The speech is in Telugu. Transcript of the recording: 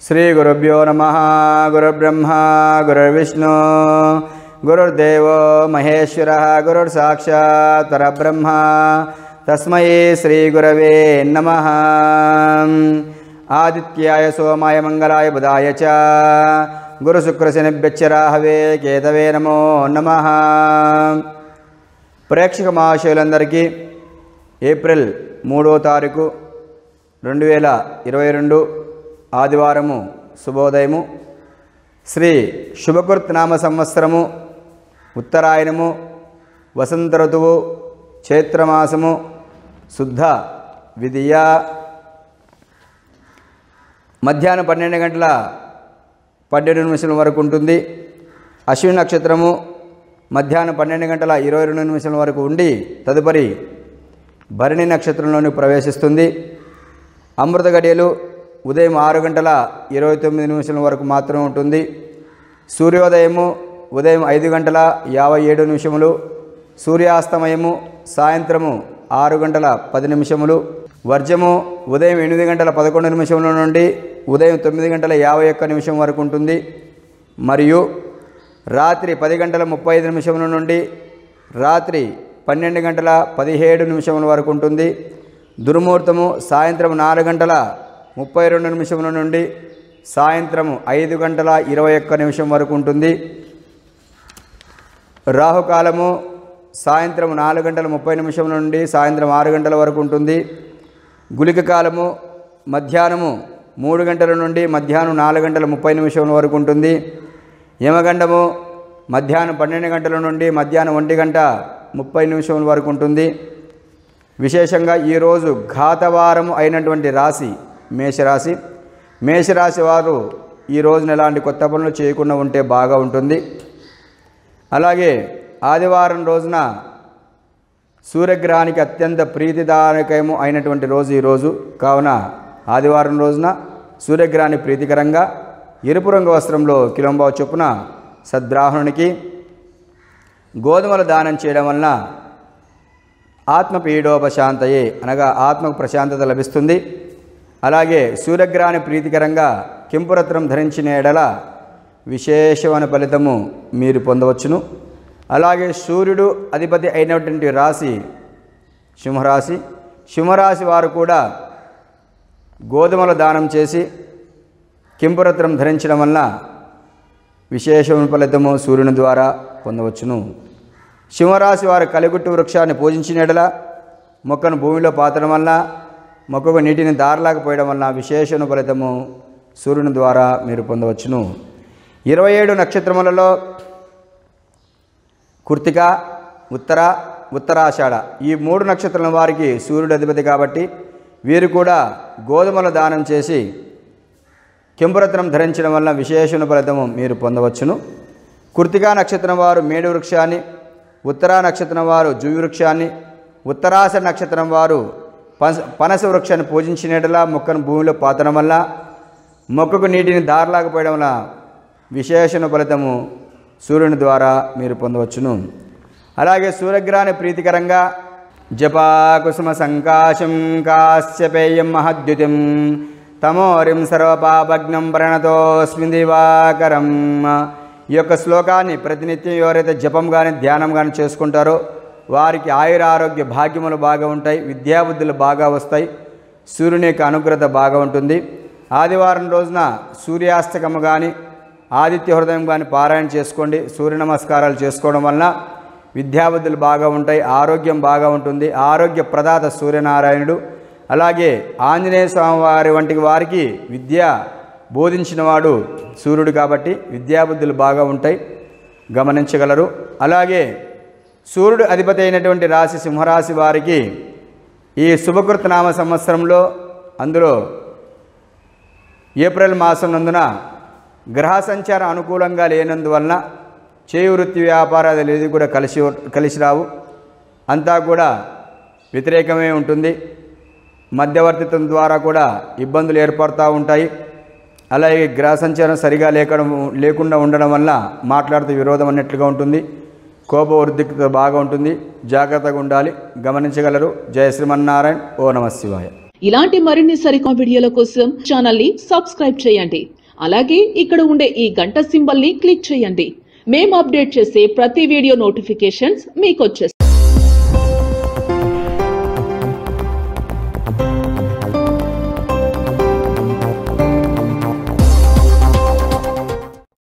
శ్రీగురుభ్యో నమ గురుర్బ్రహ్మ గురుర్విష్ణు గురుర్దేవో మహేశ్వర గురుర్సాక్షాత్ పరబ్రహ్మ తస్మై శ్రీగురవే నమ ఆదిత్యాయ సోమాయ మంగళాయ బుధాయ చ గురుశుక్రశనిభ్యచ్చరాహవే కేతవే నమో నమ ప్రేక్షక మహాశయులందరికీ ఏప్రిల్ మూడో తారీఖు రెండు వేల ఇరవై రెండు ఆదివారము శుభోదయము శ్రీ శుభకృత్ నామ సంవత్సరము ఉత్తరాయణము వసంత ఋతువు చైత్రమాసము శుద్ధ విధియ మధ్యాహ్నం పన్నెండు గంటల పన్నెండు నిమిషాల వరకు ఉంటుంది అశ్విని నక్షత్రము మధ్యాహ్నం పన్నెండు గంటల ఇరవై రెండు నిమిషాల వరకు ఉండి తదుపరి భరణి నక్షత్రంలోని ప్రవేశిస్తుంది అమృత గడియలు ఉదయం ఆరు గంటల ఇరవై తొమ్మిది నిమిషాల వరకు మాత్రమే ఉంటుంది సూర్యోదయము ఉదయం ఐదు గంటల యాభై ఏడు నిమిషములు సూర్యాస్తమయము సాయంత్రము ఆరు గంటల పది నిమిషములు వర్జము ఉదయం ఎనిమిది గంటల పదకొండు నిమిషముల నుండి ఉదయం తొమ్మిది గంటల యాభై ఒక్క నిమిషం వరకు ఉంటుంది మరియు రాత్రి పది గంటల ముప్పై ఐదు నిమిషముల నుండి రాత్రి పన్నెండు గంటల పదిహేడు నిమిషముల వరకు ఉంటుంది దుర్ముహూర్తము సాయంత్రం నాలుగు గంటల ముప్పై రెండు నిమిషముల నుండి సాయంత్రం ఐదు గంటల ఇరవై ఒక్క నిమిషం వరకు ఉంటుంది రాహుకాలము సాయంత్రం నాలుగు గంటల ముప్పై నిమిషం నుండి సాయంత్రం ఆరు గంటల వరకు ఉంటుంది గుళిక కాలము మధ్యాహ్నము మూడు గంటల నుండి మధ్యాహ్నం నాలుగు గంటల ముప్పై నిమిషం వరకు ఉంటుంది యమగండము మధ్యాహ్నం పన్నెండు గంటల నుండి మధ్యాహ్నం ఒంటి గంట ముప్పై నిమిషం వరకు ఉంటుంది విశేషంగా ఈరోజు ఘాతవారము అయినటువంటి రాశి మేషరాశి మేషరాశి వారు ఈ రోజున ఎలాంటి కొత్త పనులు చేయకుండా ఉంటే బాగా ఉంటుంది అలాగే ఆదివారం రోజున సూర్యగ్రహానికి అత్యంత ప్రీతిదాయకము అయినటువంటి రోజు ఈరోజు కావున ఆదివారం రోజున సూర్యగ్రహాన్ని ప్రీతికరంగా ఎరుపు రంగు వస్త్రంలో కిలంబావు చొప్పున సద్బ్రాహ్మణునికి గోధుమలు దానం చేయడం వలన ఆత్మపీడోపశాంతయే అనగా ఆత్మకు ప్రశాంతత లభిస్తుంది అలాగే సూర్యగ్రహాన్ని ప్రీతికరంగా కెంపురత్నం ధరించిన ఎడల విశేషమైన ఫలితము మీరు పొందవచ్చును అలాగే సూర్యుడు అధిపతి అయినటువంటి రాశి సింహరాశి సింహరాశి వారు కూడా గోధుమల దానం చేసి కెంపురత్నం ధరించడం వలన విశేషమైన ఫలితము సూర్యుని ద్వారా పొందవచ్చును సింహరాశి వారు కలిగుట్టు వృక్షాన్ని పూజించినడల మొక్కను భూమిలో పాతడం వలన మొక్కకు నీటిని దారలాకపోయడం వలన విశేషణ ఫలితము సూర్యుని ద్వారా మీరు పొందవచ్చును ఇరవై ఏడు నక్షత్రములలో కృతిక ఉత్తర ఉత్తరాషాఢ ఈ మూడు నక్షత్రాల వారికి సూర్యుడు అధిపతి కాబట్టి వీరు కూడా గోధుమల దానం చేసి కెంపురత్నం ధరించడం వలన విశేషణ ఫలితము మీరు పొందవచ్చును కృతికా నక్షత్రం వారు మేడు వృక్షాన్ని ఉత్తరా నక్షత్రం వారు జువి వృక్షాన్ని ఉత్తరాశ నక్షత్రం వారు పనస పనస వృక్షాన్ని పూజించినట్లా మొక్కను భూమిలో పాతడం వల్ల మొక్కకు నీటిని దారలాకపోయడం వల్ల విశేషణ ఫలితము సూర్యుని ద్వారా మీరు పొందవచ్చును అలాగే సూర్యగ్రహాన్ని ప్రీతికరంగా జపా కుసుమ సంకాశం కాశ్యపేయం మహద్యుతిం తమోరిం సర్వపాపజ్ఞం ప్రణతోస్మి దివాకరం ఈ యొక్క శ్లోకాన్ని ప్రతినిత్యం ఎవరైతే జపం కానీ ధ్యానం కానీ చేసుకుంటారో వారికి ఆయుర ఆరోగ్య భాగ్యములు బాగా ఉంటాయి విద్యాబుద్ధులు బాగా వస్తాయి సూర్యుని యొక్క అనుగ్రత బాగా ఉంటుంది ఆదివారం రోజున సూర్యాస్తకము కానీ ఆదిత్య హృదయం కానీ పారాయణ చేసుకోండి సూర్య నమస్కారాలు చేసుకోవడం వలన విద్యాబుద్ధులు బాగా ఉంటాయి ఆరోగ్యం బాగా ఉంటుంది ఆరోగ్య ప్రదాత సూర్యనారాయణుడు అలాగే ఆంజనేయ స్వామి వారి వంటి వారికి విద్య బోధించినవాడు సూర్యుడు కాబట్టి విద్యాబుద్ధులు బాగా ఉంటాయి గమనించగలరు అలాగే సూర్యుడు అధిపతి అయినటువంటి రాశి సింహరాశి వారికి ఈ శుభకృత నామ సంవత్సరంలో అందులో ఏప్రిల్ మాసం నందున గ్రహ సంచారం అనుకూలంగా లేనందువలన చేయి వృత్తి వ్యాపారాలు ఏది కూడా కలిసి కలిసి రావు అంతా కూడా వ్యతిరేకమే ఉంటుంది మధ్యవర్తిత్వం ద్వారా కూడా ఇబ్బందులు ఏర్పడుతూ ఉంటాయి అలాగే గ్రహ సంచారం సరిగా లేకడం లేకుండా ఉండడం వల్ల మాట్లాడుతూ విరోధం అన్నట్లుగా ఉంటుంది కోప వృద్ధితో బాగా ఉంటుంది జాగ్రత్తగా ఉండాలి గమనించగలరు జయ శ్రీమన్నారాయణ ఓ నమ శివాయ ఇలాంటి మరిన్ని సరికొత్త వీడియోల కోసం ఛానల్ ని సబ్స్క్రైబ్ చేయండి అలాగే ఇక్కడ ఉండే ఈ గంట సింబల్ ని క్లిక్ చేయండి మేము అప్డేట్ చేసే ప్రతి వీడియో నోటిఫికేషన్స్ మీకు వచ్చేస్తాయి